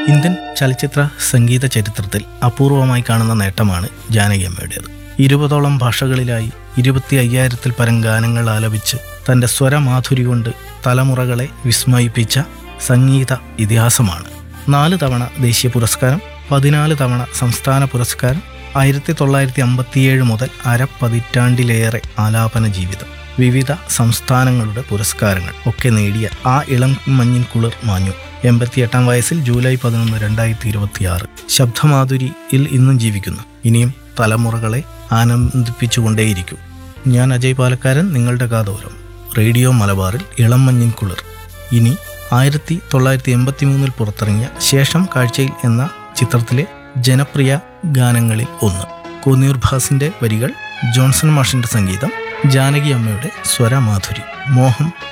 Indian ചലച്ചിത്ര സംഗീത ചരിത്രത്തിൽ അപൂർവമായി കാണുന്ന നേട്ടമാണ് ജാനകി അമ്മയുടേത് ഇരുപതോളം ഭാഷകളിലായി ഇരുപത്തി അയ്യായിരത്തിൽ പരം ഗാനങ്ങൾ ആലപിച്ച് തൻ്റെ സ്വരമാധുരി കൊണ്ട് തലമുറകളെ വിസ്മയിപ്പിച്ച സംഗീത ഇതിഹാസമാണ് നാല് തവണ ദേശീയ പുരസ്കാരം പതിനാല് തവണ സംസ്ഥാന പുരസ്കാരം ആയിരത്തി തൊള്ളായിരത്തി അമ്പത്തിയേഴ് മുതൽ അരപ്പതിറ്റാണ്ടിലേറെ ആലാപന ജീവിതം വിവിധ സംസ്ഥാനങ്ങളുടെ പുരസ്കാരങ്ങൾ ഒക്കെ നേടിയ ആ ഇളം മഞ്ഞിൻ കുളിർ മാഞ്ഞു എൺപത്തിയെട്ടാം വയസ്സിൽ ജൂലൈ പതിനൊന്ന് രണ്ടായിരത്തി ഇരുപത്തിയാറ് ശബ്ദമാധുരിയിൽ ഇന്നും ജീവിക്കുന്നു ഇനിയും തലമുറകളെ ആനന്ദിപ്പിച്ചുകൊണ്ടേയിരിക്കും ഞാൻ അജയ് പാലക്കാരൻ നിങ്ങളുടെ കാതോരം റേഡിയോ മലബാറിൽ ഇളം മഞ്ഞിൻ കുളിർ ഇനി ആയിരത്തി തൊള്ളായിരത്തി എൺപത്തി മൂന്നിൽ പുറത്തിറങ്ങിയ ശേഷം കാഴ്ചയിൽ എന്ന ചിത്രത്തിലെ ജനപ്രിയ ഗാനങ്ങളിൽ ഒന്ന് കോന്നിയൂർ ഭാസിന്റെ വരികൾ ജോൺസൺ മാഷിന്റെ സംഗീതം ജാനകി അമ്മയുടെ സ്വരമാധുരി മോഹം